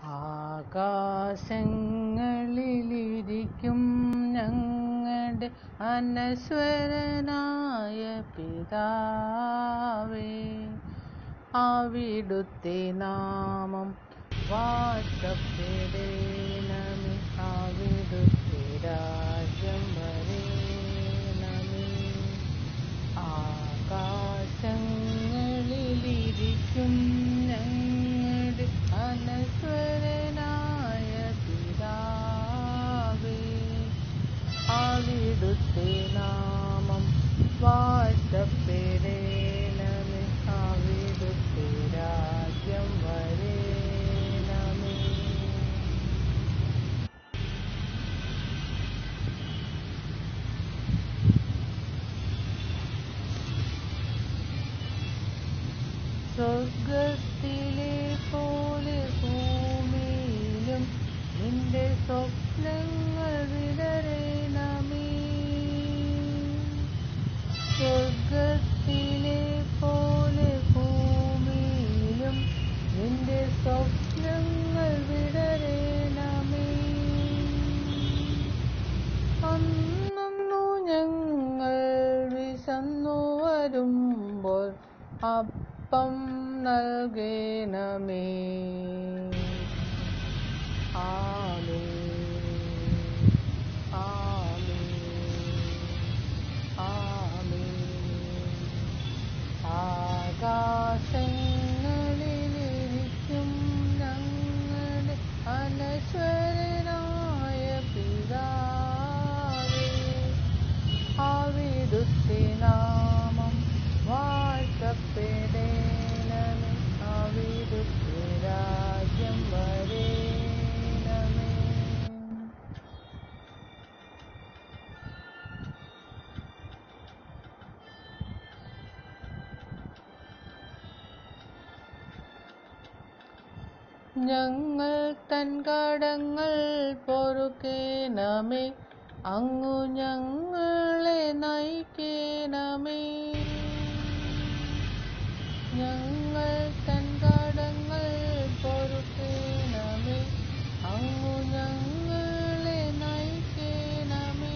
ആകാശങ്ങളിലിരിക്കും ഞങ്ങളുടെ അനശ്വരനായ പിതാവേ അവിടുത്തെ നാമം വാഴ്ത്തപ്പെടേണമേ അവിടുത്തെ രാജ്യം വരേണമേ ആകാശങ്ങളിലിരിക്കും ഞങ്ങളുടെ അനശ്വരനായ പിതാവേ അവിടുത്തെ നാമം വാഴ്ത്തപ്പെടേണമേ അവിടുത്തെ രാജ്യം വരേണമേ സ്വർഗത്തിലെ പോലെ ഭൂമിയിലും നിന്റെ സ്വപ്നങ്ങൾ വിടരണമേ സ്വർഗത്തിലെ പോലെ ഭൂമിയിലും നിന്റെ സ്വപ്നങ്ങൾ വിടരണമേ അന്നു ഞങ്ങൾ വിശന്നു വരുമ്പോൾ അപ്പം നൽകണമേ ആമേ ആമേ ആമേ ആകാശങ്ങളിലിരിക്കും ഞങ്ങളുടെ അനശ്വരനായ പിതാവേ അവിടുത്തെ നാമം വാഴ്ത്തപ്പെടേണമേ അവിടുത്തെ രാജ്യം വരേണമേ ഞങ്ങൾ തൻ കടങ്ങൾ പൊറുക്കേണമേ അങ്ങു ഞങ്ങളെ നയിക്കേണമേ ഞങ്ങൾ തൻ കടങ്ങൾ പൊറുക്കേണമേ അങ്ങു ഞങ്ങളെ നയിക്കേണമേ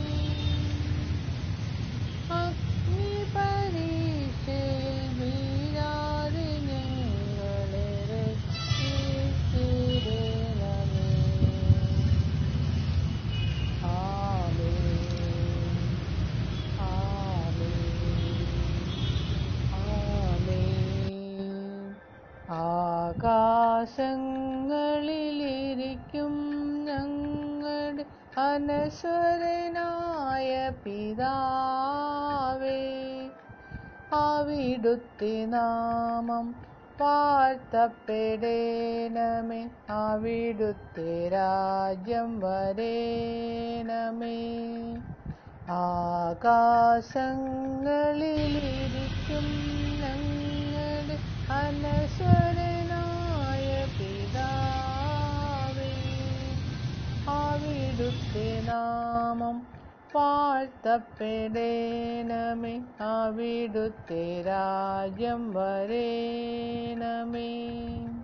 അഗ്നി പരീക്ഷയിൽ വീഴാതെ ഞങ്ങളെ രക്ഷിച്ചിടണമേ ആമേൻ ആമേൻ ആമേൻ ആകാശങ്ങളിലിരിക്കും ഞങ്ങളുടെ അനശ്വരനായ പിതാവേ അവിടുത്തെ നാമം വാഴ്ത്തപ്പെടേണമേ അവിടുത്തെ രാജ്യം വരേണമേ ആകാശങ്ങളിലിരിക്കും ഞങ്ങളുടെ അനശ്വരനായ പിതാവേ അവിടുത്തെ നാമം വാഴ്ത്തപ്പെടേണമേ അവിടുത്തെ രാജ്യം വരേണമേ